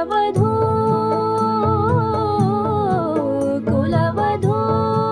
ಕುಲವಧೂ ಕುಲವಧೂ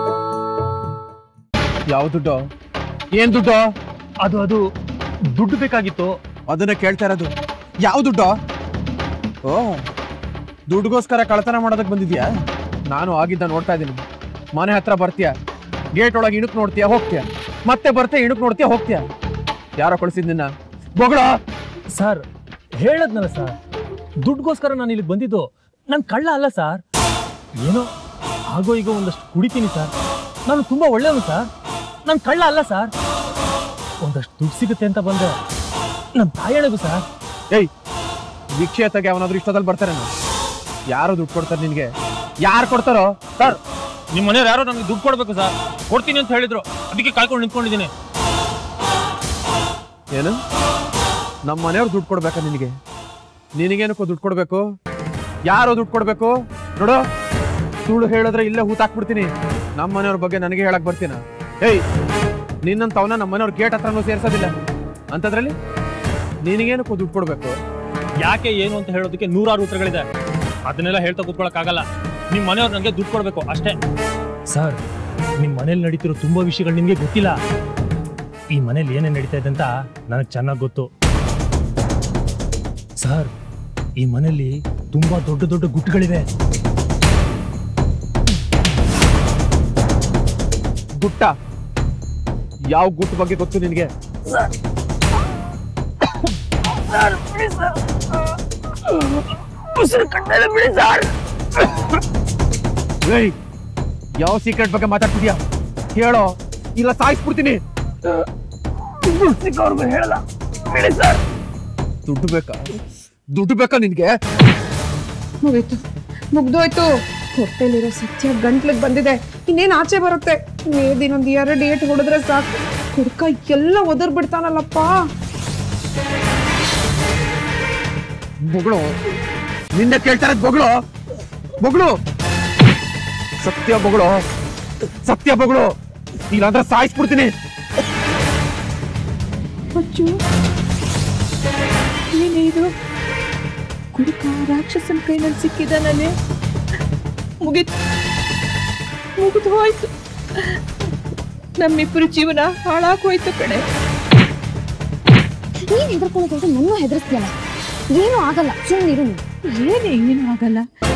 ಯಾವ ದುಡ್ಡು ಏನ್ ದುಡ್ಡು ಅದು ಅದು ದುಡ್ಡು ಬೇಕಾಗಿತ್ತು ಅದನ್ನ ಕೇಳ್ತಾ ಇರೋದು ಯಾವ ದುಡ್ಡು ಓ ದುಡ್ಡುಗೋಸ್ಕರ ಕಳ್ತನ ಮಾಡೋದಕ್ಕೆ ಬಂದಿದ್ಯಾ ನಾನು ಆಗಿದ್ದ ನೋಡ್ತಾ ಇದ್ದೀನಿ ಮನೆ ಹತ್ರ ಬರ್ತೀಯ ಗೇಟ್ ಒಳಗೆ ಇಣುಕ್ ನೋಡ್ತೀಯ ಹೋಗ್ತೀಯ ಮತ್ತೆ ಬರ್ತೀಯ ಇಣುಕ್ ನೋಡ್ತೀಯ ಹೋಗ್ತೀಯ ಯಾರೋ ಕಳ್ಸಿದ್ ನಿನ್ನ ಬೊಗಳ ಸರ್ ಹೇಳದ್ನಲ್ಲ ಸರ್ ದುಡ್ಡುಗೋಸ್ಕರ ನಾನು ಇಲ್ಲಿಗೆ ಬಂದಿದ್ದು ನಾನು ಕಳ್ಳ ಅಲ್ಲ ಸರ್ ಏನೋ ಆಗೋ ಈಗ ಒಂದಷ್ಟು ಕುಡಿತೀನಿ ಸರ್ ನಾನು ತುಂಬಾ ಒಳ್ಳೆಯವನು ಸರ್ ನಾನು ಕಳ್ಳ ಅಲ್ಲ ಸರ್ ಒಂದಷ್ಟು ದುಡ್ಡು ಸಿಗುತ್ತೆ ಅಂತ ಬಂದೆ ನಮ್ಮ ತಾಯಣೆಗೂ ಸರ್ ಏಯ್ ಭಿಕ್ಷೆ ಎತ್ತಗೆ ಅವನಾದ್ರೂ ಇಷ್ಟದಲ್ಲಿ ಬರ್ತಾರೆ ಯಾರು ದುಡ್ಡು ಕೊಡ್ತಾರೆ ನಿನ್ಗೆ ಯಾರು ಕೊಡ್ತಾರೋ ಸರ್ ನಿಮ್ಮ ಮನೆಯವ್ರು ಯಾರೋ ನನಗೆ ದುಡ್ಡು ಕೊಡ್ಬೇಕು ಸರ್ ಕೊಡ್ತೀನಿ ಅಂತ ಹೇಳಿದ್ರು ಅದಕ್ಕೆ ಕಾಯ್ಕೊಂಡು ನಿಂತ್ಕೊಂಡಿದ್ದೀನಿ ಏನು ನಮ್ಮ ಮನೆಯವ್ರು ದುಡ್ಡು ಕೊಡ್ಬೇಕಾ ನಿನಗೆ ನಿನಗೇನಕ್ಕೋ ದುಡ್ಡು ಕೊಡ್ಬೇಕು ಯಾರೋ ದುಡ್ಡು ಕೊಡ್ಬೇಕು ನೋಡು ಸುಳ್ಳು ಹೇಳಿದ್ರೆ ಇಲ್ಲೇ ಹೂತಾಕ್ಬಿಡ್ತೀನಿ ನಮ್ಮ ಮನೆಯವ್ರ ಬಗ್ಗೆ ನನಗೆ ಹೇಳಕ್ ಬರ್ತೀನ ಏಯ್ ನಿನ್ನಂತವನ ನಮ್ಮ ಮನೆಯವ್ರ ಗೇಟ್ ಹತ್ರನೂ ಸೇರ್ಸೋದಿಲ್ಲ ಅಂತದ್ರಲ್ಲಿ ನಿನಗೇನಕ್ಕೋ ದುಡ್ಡು ಕೊಡ್ಬೇಕು ಯಾಕೆ ಏನು ಅಂತ ಹೇಳೋದಕ್ಕೆ ನೂರಾರು ಉತ್ತರಗಳಿದೆ ಅದನ್ನೆಲ್ಲ ಹೇಳ್ತಾ ಕೂತ್ಕೊಳ್ಳೋಕ್ಕಾಗಲ್ಲ ನಿಮ್ಮ ಮನೆಯವ್ರು ನನಗೆ ದುಡ್ಡು ಕೊಡಬೇಕು ಅಷ್ಟೇ ಸರ್ ನಿಮ್ಮ ಮನೇಲಿ ನಡೀತಿರೋ ತುಂಬಾ ವಿಷಯಗಳು ನಿಮಗೆ ಗೊತ್ತಿಲ್ಲ ಈ ಮನೇಲಿ ಏನೇನು ನಡೀತಾ ಇದೆ ಅಂತ ನನಗೆ ಚೆನ್ನಾಗಿ ಗೊತ್ತು ಸರ್ ಈ ಮನೆಯಲ್ಲಿ ತುಂಬಾ ದೊಡ್ಡ ದೊಡ್ಡ ಗುಟ್ಟುಗಳಿವೆ ಗುಟ್ಟ ಯಾವ ಗುಟ್ಟು ಬಗ್ಗೆ ಗೊತ್ತು ನಿನಗೆ ಏಯ್ ಯಾವ ಸೀಕ್ರೆಟ್ ಬಗ್ಗೆ ಮಾತಾಡ್ತಿದ್ಯಾ ಹೇಳೋ ಇಲ್ಲ ಸಾಯಿಸ್ಬಿಡ್ತೀನಿ ಹೇಳಲ್ಲ ದುಡ್ಡು ಬೇಕಾ ದುಡ್ಡು ಬೇಕಾ ನಿನ್ಗೆ ಮುಗೀತು ಮುಗ್ದೋಯ್ತು ಹೊಟ್ಟೆಲಿರೋ ಸತ್ಯ ಗಂಟ್ಲಿಗೆ ಬಂದಿದೆ ಇನ್ನೇನ್ ಆಚೆ ಬರುತ್ತೆ ಮೇದಿನೊಂದ್ ಎರಡು ಏಟ್ ಹೊಡೆದ್ರೆ ಸಾಕು ಕುಡ್ಕ ಎಲ್ಲ ಒದರ್ ಬಿಡ್ತಾನಲ್ಲಪ್ಪ ಬೊಗಳು ನಿನ್ನೆ ಕೇಳ್ತಾ ಇರೋದ್ ಬೊಗಳು ಬೊಗಳು ಸತ್ಯ ಬೊಗಳು ಸತ್ಯ ಬೊಗಳು ಇಲ್ಲಾಂದ್ರೆ ಸಾಯಿಸ್ಬಿಡ್ತೀನಿ ಅಚ್ಚು ಏನೇ ಇದು ಕುಡುಕ ರಾಕ್ಷಸನ ಕೈನಲ್ಲಿ ಸಿಕ್ಕಿದಾನಲ್ಲಿ ಮುಗಿತು ಮುಗಿದು ಹೋಯ್ತು ನಮ್ಮಿಬ್ಬರು ಜೀವನ ಹಾಳಾಗೋಯ್ತು ಕಣೆ ನೀನ್ ಹೆದರ್ಕೊಳ್ಳೋದು ನನ್ನ ಹೆದರ್ಸ್ತೀಯಲ್ಲ ಏನೂ ಆಗಲ್ಲ ಸುಮ್ಮನಿರು ಏನೇ ಏನು ಆಗಲ್ಲ